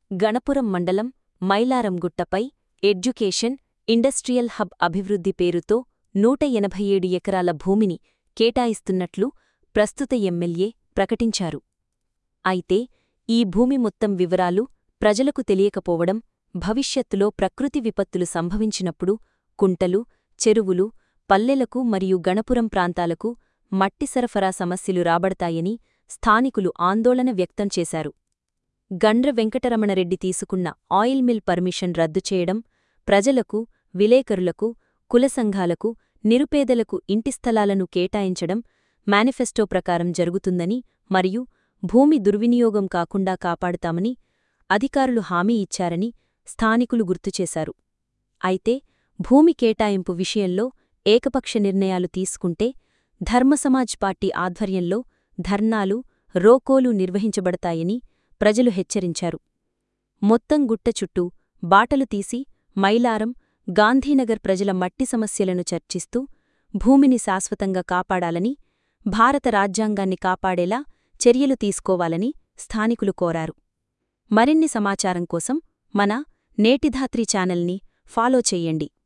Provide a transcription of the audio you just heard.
గణపురం మండలం మైలారం గుట్టపై education industrial hub అభివృద్ధి పేరుతో నూట ఎనభై ఏడు ఎకరాల భూమిని కేటాయిస్తున్నట్లు ప్రస్తుత ఎమ్మెల్యే ప్రకటించారు అయితే ఈ భూమి మొత్తం వివరాలు ప్రజలకు తెలియకపోవడం భవిష్యత్తులో ప్రకృతి విపత్తులు సంభవించినప్పుడు కుంటలు చెరువులు పల్లెలకు మరియు గణపురం ప్రాంతాలకు మట్టి సరఫరా సమస్యలు రాబడతాయని స్థానికులు ఆందోళన వ్యక్తం చేశారు గండ్ర వెంకటరమణరెడ్డి తీసుకున్న ఆయిల్ మిల్ పర్మిషన్ రద్దు చేయడం ప్రజలకు విలేకరులకు కుల సంఘాలకు నిరుపేదలకు ఇంటి స్థలాలను కేటాయించడం మేనిఫెస్టో ప్రకారం జరుగుతుందని మరియు భూమి దుర్వినియోగం కాకుండా కాపాడుతామని అధికారులు హామీ ఇచ్చారని స్థానికులు గుర్తుచేశారు అయితే భూమి కేటాయింపు విషయంలో ఏకపక్ష నిర్ణయాలు తీసుకుంటే ధర్మసమాజ్ పార్టీ ఆధ్వర్యంలో ధర్నాలు రోకోలు నిర్వహించబడతాయని ప్రజలు హెచ్చరించారు మొత్తం గుట్ట చుట్టూ బాటలు తీసి మైలారం గాంధీనగర్ ప్రజల మట్టి సమస్యలను చర్చిస్తూ భూమిని శాశ్వతంగా కాపాడాలని భారత రాజ్యాంగాన్ని కాపాడేలా చర్యలు తీసుకోవాలని స్థానికులు కోరారు మరిన్ని సమాచారం కోసం మన నేటిధాత్రి ఛానల్ని ఫాలో చెయ్యండి